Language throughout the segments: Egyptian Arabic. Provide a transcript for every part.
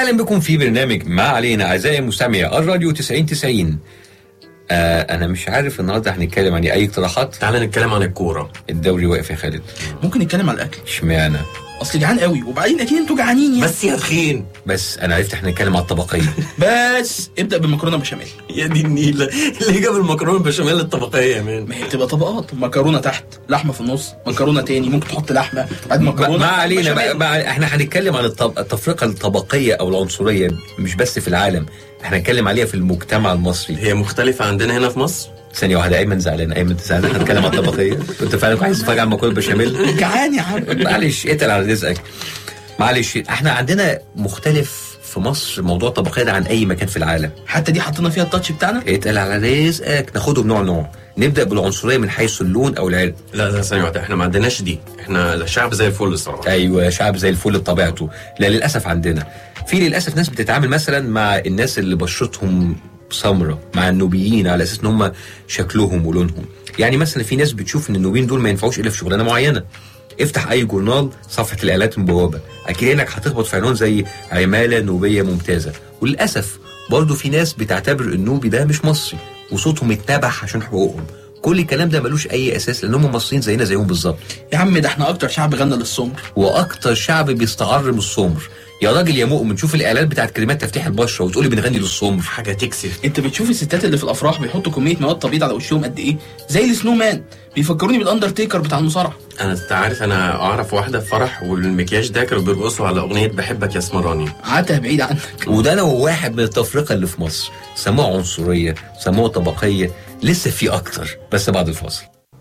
اهلا بكم في برنامج ما علينا اعزائي المستمعي الراديو 90 90 آه انا مش عارف النهارده هنتكلم عن إيه. اي اقتراحات تعالى نتكلم عن الكوره الدوري واقف يا خالد ممكن نتكلم على الاكل اشمعنى اصل جعان قوي وبعدين اكيد انتوا جعانين يعني بس يا تخين بس انا عرفت احنا نتكلم على الطبقيه بس ابدا بالمكرونه بشاميل يا دي النيله اللي جاب المكرونه البشاميل الطبقيه يا مان ما هي بتبقى طبقات مكرونه تحت لحمه في النص مكرونه تاني ممكن تحط لحمه بعد ما, مكرونه ما علينا ما بشاميل. ما احنا هنتكلم عن الطب... التفرقه الطبقيه او العنصريه مش بس في العالم احنا هنتكلم عليها في المجتمع المصري هي مختلفه عندنا هنا في مصر ثانيه واحده ايمن زعلان ايمن انت زعلان هنتكلم عن الطبقيه كنت فعلا عايز تتفرج على المكرونه بشاميل جعان يا عم معلش اتقل على رزقك معلش احنا عندنا مختلف في مصر موضوع الطبقيه ده عن اي مكان في العالم حتى دي حطينا فيها التاتش بتاعنا اتقل على رزقك ناخده بنوع نوع نبدا بالعنصريه من حيث اللون او العرق لا لا ثانيه واحده احنا ما عندناش دي احنا شعب زي الفل الصراحه ايوه شعب زي الفل بطبيعته لا للاسف عندنا في للاسف ناس بتتعامل مثلا مع الناس اللي بشرتهم سمرة مع النوبيين على اساس ان هم شكلهم ولونهم يعني مثلا في ناس بتشوف ان النوبيين دول ما ينفعوش الا في شغلانه معينه افتح اي جورنال صفحه الاعلانات المبوابه اكيد انك هتخبط في عنوان زي عماله نوبيه ممتازه وللاسف برضه في ناس بتعتبر النوبي ده مش مصري وصوتهم اتنبح عشان حقوقهم كل الكلام ده ملوش اي اساس لان هم مصريين زينا زيهم بالظبط يا عم ده احنا اكتر شعب غنى للسمر واكتر شعب بيستعر من السمر يا راجل يا مؤمن شوف الاعلانات بتاعت كلمات تفتيح البشره وتقولي بنغني للسمر حاجه تكسف انت بتشوف الستات اللي في الافراح بيحطوا كميه مواد تبيض على وشهم قد ايه زي السنو مان بيفكروني بالاندرتيكر بتاع المصارعه انا انت عارف انا اعرف واحده في فرح والمكياج ده كانوا بيرقصوا على اغنيه بحبك يا اسمراني عتها بعيد عنك وده لو واحد من التفرقه اللي في مصر سموها عنصريه سموها طبقيه لسه في اكتر بس بعد الفاصل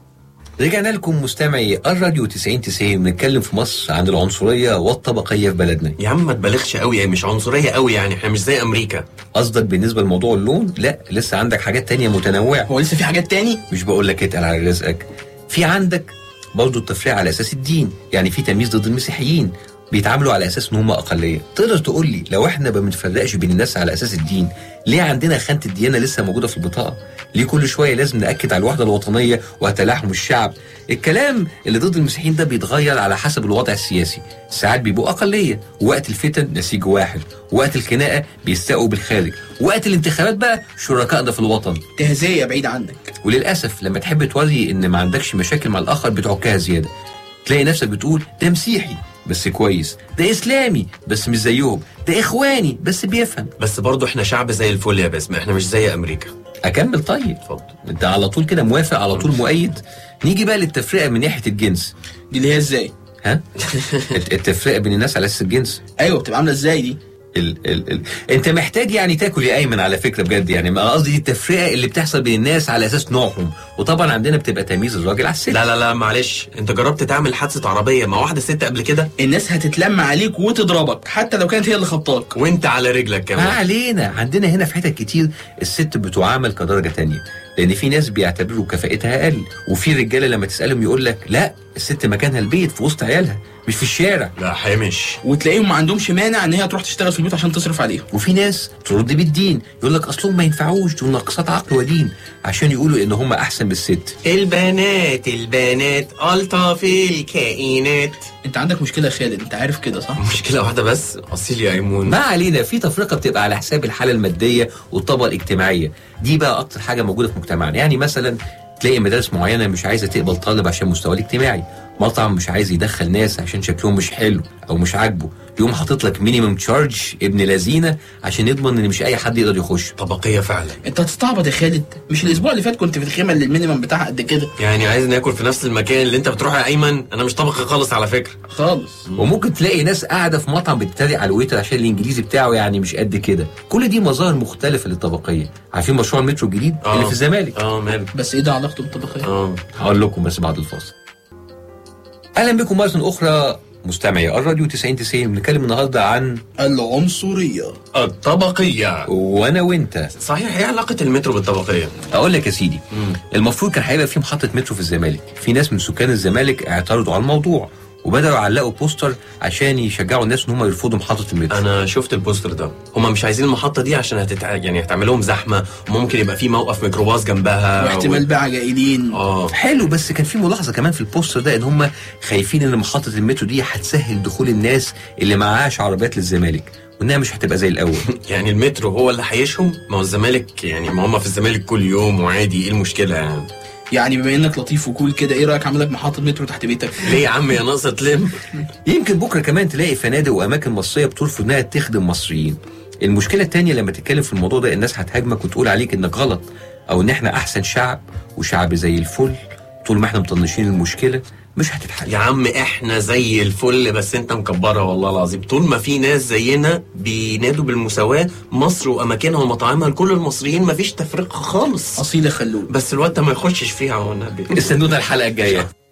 رجعنا لكم مستمعي الراديو 90 90 بنتكلم في مصر عن العنصريه والطبقيه في بلدنا يا عم ما تبالغش قوي يعني مش عنصريه قوي يعني احنا مش زي امريكا قصدك بالنسبه لموضوع اللون لا لسه عندك حاجات تانية متنوعه هو لسه في حاجات تاني مش بقول لك اتقل على رزقك في عندك برضه التفريع على اساس الدين يعني في تمييز ضد المسيحيين بيتعاملوا على اساس ان هم اقليه تقدر تقول لي لو احنا ما بنفرقش بين الناس على اساس الدين ليه عندنا خانه الديانه لسه موجوده في البطاقه ليه كل شويه لازم ناكد على الوحده الوطنيه وتلاحم الشعب الكلام اللي ضد المسيحيين ده بيتغير على حسب الوضع السياسي ساعات بيبقوا اقليه وقت الفتن نسيج واحد وقت الخناقه بيستقوا بالخارج وقت الانتخابات بقى شركائنا في الوطن تهزيه بعيد عنك وللاسف لما تحب توري ان ما عندكش مشاكل مع الاخر بتعكها زياده تلاقي نفسك بتقول ده مسيحي بس كويس ده اسلامي بس مش زيهم ده اخواني بس بيفهم بس برضه احنا شعب زي الفل يا باسم احنا مش زي امريكا اكمل طيب اتفضل انت على طول كده موافق على طول مؤيد نيجي بقى للتفرقه من ناحيه الجنس دي اللي هي ازاي ها الت- التفرقه بين الناس على اساس الجنس ايوه بتبقى عامله ازاي دي ال ال ال انت محتاج يعني تاكل يا ايمن على فكره بجد يعني ما قصدي دي التفرقه اللي بتحصل بين الناس على اساس نوعهم وطبعا عندنا بتبقى تمييز الراجل على الست لا لا لا معلش انت جربت تعمل حادثه عربيه مع واحده ست قبل كده الناس هتتلم عليك وتضربك حتى لو كانت هي اللي خبطاك وانت على رجلك ما كمان علينا عندنا هنا في حتت كتير الست بتعامل كدرجه تانية لان في ناس بيعتبروا كفاءتها اقل وفي رجاله لما تسالهم يقول لك لا الست مكانها البيت في وسط عيالها مش في الشارع لا حامش وتلاقيهم ما عندهمش مانع ان هي تروح تشتغل في البيوت عشان تصرف عليهم وفي ناس ترد بالدين يقول لك اصلهم ما ينفعوش دول ناقصات عقل ودين عشان يقولوا ان هم احسن من الست البنات البنات الطف الكائنات انت عندك مشكله يا خالد انت عارف كده صح مشكله واحده بس اصيل يا ايمون ما علينا في تفرقه بتبقى على حساب الحاله الماديه والطبقه الاجتماعيه دي بقى اكتر حاجه موجوده في مجتمعنا يعني مثلا تلاقي مدارس معينه مش عايزه تقبل طالب عشان مستواه الاجتماعي مطعم مش عايز يدخل ناس عشان شكلهم مش حلو او مش عاجبه يقوم حاطط لك مينيمم تشارج ابن لذينه عشان يضمن ان مش اي حد يقدر يخش طبقيه فعلا انت هتستعبط يا خالد مش الاسبوع اللي فات كنت في الخيمه اللي المينيمم بتاعها قد كده يعني عايز ناكل في نفس المكان اللي انت بتروح يا ايمن انا مش طبقه خالص على فكره خالص وممكن تلاقي ناس قاعده في مطعم بتتريق على الويتر عشان الانجليزي بتاعه يعني مش قد كده كل دي مظاهر مختلفه للطبقيه عارفين مشروع المترو الجديد آه. اللي في الزمالك اه ماله بس ايه ده علاقته بالطبقيه اه هقول لكم بس بعد الفاصل اهلا بكم مره اخرى مستمعي الراديو 90 90 بنتكلم النهارده عن العنصريه الطبقيه وانا وانت صحيح ايه علاقه المترو بالطبقيه اقول لك يا سيدي المفروض كان هيبقى في محطه مترو في الزمالك في ناس من سكان الزمالك اعترضوا على الموضوع وبداوا يعلقوا بوستر عشان يشجعوا الناس ان هم يرفضوا محطه المترو انا شفت البوستر ده هما مش عايزين المحطه دي عشان هتتع... يعني هتعمل لهم زحمه وممكن يبقى في موقف ميكروباص جنبها واحتمال بقى عجائلين اه حلو بس كان في ملاحظه كمان في البوستر ده ان هم خايفين ان محطه المترو دي هتسهل دخول الناس اللي معاش عربيات للزمالك وانها مش هتبقى زي الاول يعني المترو هو اللي هيشهم ما هو الزمالك يعني ما هم في الزمالك كل يوم وعادي ايه المشكله يعني يعني بما انك لطيف وكول كده ايه رايك اعمل لك محطه مترو تحت بيتك ليه يا عم يا ناقصه تلم يمكن بكره كمان تلاقي فنادق واماكن مصريه بترفض انها تخدم مصريين المشكله التانية لما تتكلم في الموضوع ده الناس هتهاجمك وتقول عليك انك غلط او ان احنا احسن شعب وشعب زي الفل طول ما احنا مطنشين المشكله مش هتتحل يا عم احنا زي الفل بس انت مكبرها والله العظيم طول ما في ناس زينا بينادوا بالمساواه مصر واماكنها ومطاعمها لكل المصريين مفيش تفرقه خالص اصيل يا خلول بس الواد ده ما يخشش فيها هو النبي استنونا الحلقه الجايه